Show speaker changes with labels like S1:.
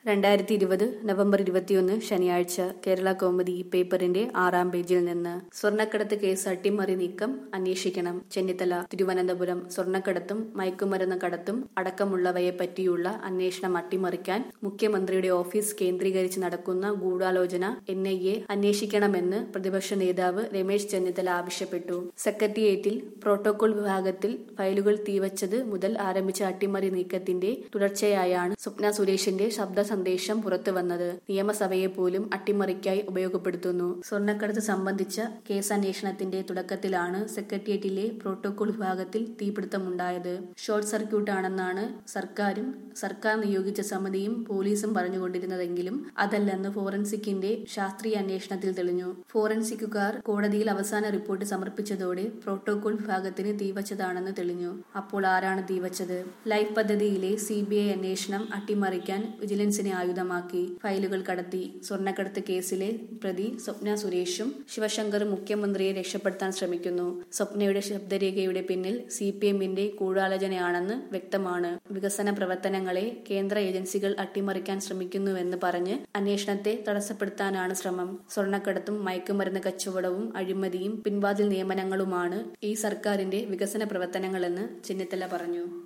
S1: രണ്ടായിരത്തി ഇരുപത് നവംബർ ഇരുപത്തിയൊന്ന് ശനിയാഴ്ച കേരള കൗമുദി പേപ്പറിന്റെ ആറാം പേജിൽ നിന്ന് സ്വർണ്ണക്കടത്ത് കേസ് അട്ടിമറി നീക്കം അന്വേഷിക്കണം ചെന്നിത്തല തിരുവനന്തപുരം സ്വർണ്ണക്കടത്തും മയക്കുമരുന്ന് കടത്തും അടക്കമുള്ളവയെ പറ്റിയുള്ള അന്വേഷണം അട്ടിമറിക്കാൻ മുഖ്യമന്ത്രിയുടെ ഓഫീസ് കേന്ദ്രീകരിച്ച് നടക്കുന്ന ഗൂഢാലോചന എൻ ഐ എ അന്വേഷിക്കണമെന്ന് പ്രതിപക്ഷ നേതാവ് രമേശ് ചെന്നിത്തല ആവശ്യപ്പെട്ടു സെക്രട്ടേറിയറ്റിൽ പ്രോട്ടോകോൾ വിഭാഗത്തിൽ ഫയലുകൾ തീവച്ചത് മുതൽ ആരംഭിച്ച അട്ടിമറി നീക്കത്തിന്റെ തുടർച്ചയായാണ് സ്വപ്ന സുരേഷിന്റെ ശബ്ദ സന്ദേശം പുറത്തുവന്നത് നിയമസഭയെ പോലും അട്ടിമറിക്കായി ഉപയോഗപ്പെടുത്തുന്നു സ്വർണ്ണക്കടത്ത് സംബന്ധിച്ച കേസന്വേഷണത്തിന്റെ തുടക്കത്തിലാണ് സെക്രട്ടേറിയറ്റിലെ പ്രോട്ടോകോൾ വിഭാഗത്തിൽ തീപിടുത്തമുണ്ടായത് ഷോർട്ട് സർക്യൂട്ടാണെന്നാണ് സർക്കാരും സർക്കാർ നിയോഗിച്ച സമിതിയും പോലീസും പറഞ്ഞുകൊണ്ടിരുന്നതെങ്കിലും അതല്ലെന്ന് ഫോറൻസിക്കിന്റെ ശാസ്ത്രീയ അന്വേഷണത്തിൽ തെളിഞ്ഞു ഫോറൻസിക്കുകാർ കോടതിയിൽ അവസാന റിപ്പോർട്ട് സമർപ്പിച്ചതോടെ പ്രോട്ടോകോൾ വിഭാഗത്തിന് തീവച്ചതാണെന്ന് തെളിഞ്ഞു അപ്പോൾ ആരാണ് തീവച്ചത് ലൈഫ് പദ്ധതിയിലെ സി ബി ഐ അന്വേഷണം അട്ടിമറിക്കാൻ വിജിലൻസിനെ ആയുധമാക്കി ഫയലുകൾ കടത്തി സ്വർണ്ണക്കടത്ത് കേസിലെ പ്രതി സ്വപ്ന സുരേഷും ശിവശങ്കറും മുഖ്യമന്ത്രിയെ രക്ഷപ്പെടുത്താൻ ശ്രമിക്കുന്നു സ്വപ്നയുടെ ശബ്ദരേഖയുടെ പിന്നിൽ സി പി എമ്മിന്റെ ഗൂഢാലോചനയാണെന്ന് വ്യക്തമാണ് വികസന പ്രവർത്തനങ്ങളെ കേന്ദ്ര ഏജൻസികൾ അട്ടിമറിക്കാൻ ശ്രമിക്കുന്നുവെന്ന് പറഞ്ഞ് അന്വേഷണത്തെ തടസ്സപ്പെടുത്താനാണ് ശ്രമം സ്വർണ്ണക്കടത്തും മയക്കുമരുന്ന് കച്ചവടവും അഴിമതിയും പിൻവാതിൽ നിയമനങ്ങളുമാണ് ഈ സർക്കാരിന്റെ വികസന പ്രവർത്തനങ്ങളെന്ന് ചെന്നിത്തല പറഞ്ഞു